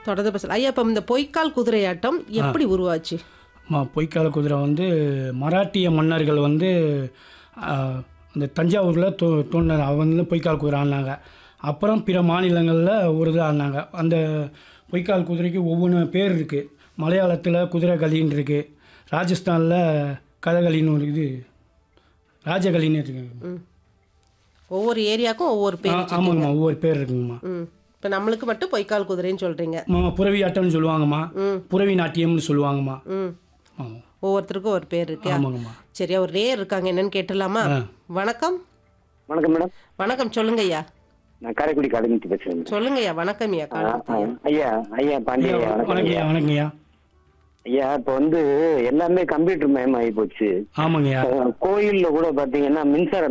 தொடர்ந்து பேசலாம் ஐயா இப்போ இந்த பொய்க்கால் குதிரையாட்டம் எப்படி உருவாச்சு மா பொய்க்கால குதிரை வந்து மராட்டிய மன்னர்கள் வந்து ஆ, இந்த தஞ்சாவூரில் தோ தோன்ற அவங்க பொய்க்கால் குதிரை ஆடினாங்க அப்புறம் பிற மாநிலங்களில் ஒரு இது ஆடினாங்க அந்த பொய்க்கால் குதிரைக்கு ஒவ்வொன்று பேர் இருக்குது மலையாளத்தில் குதிரை களின்னு இருக்குது ராஜஸ்தானில் கதகளின்னு ஒரு இது ராஜகளின்னு இருக்கு ம் ஒவ்வொரு ஏரியாவுக்கும் ஒவ்வொரு ஆ, பேர் ஆமாங்கம்மா ஒவ்வொரு பேர் இருக்குங்கம்மா ம் இப்போ நம்மளுக்கு மட்டும் பொய்க்கால் குதிரைன்னு சொல்கிறீங்க ஆமாம் புறவி ஆட்டம்னு சொல்லுவாங்கம்மா ம் புறவி நாட்டியம்னு சொல்லுவாங்கம்மா ம் ஆமாம் ஒவ்வொருத்தருக்கும் ஒரு பேர் இருக்கு ஆமாங்கம்மா சரியா ஒரு ரேர் இருக்காங்க என்னன்னு கேட்டலாமா ஆ. வணக்கம் வணக்கம் மேடம் வணக்கம் சொல்லுங்க ஐயா நான் காரைக்குடி காலேஜ் பேசுறேன் மேடம். சொல்லுங்க ஐயா வணக்கம் ஐயா ஆ, காலத்து ஆ, ஐயா ஐயா பாண்டிய ஐயா, வணக்கம் ஐயா. வணக்கங்கய்யா வணக்கங்கய்யா ஐயா இப்ப வந்து எல்லாமே கம்ப்யூட்டர் மயம் ஆகி போச்சு ஆமாங்கய்யா கோயில்ல கூட பாத்தீங்கன்னா மின்சார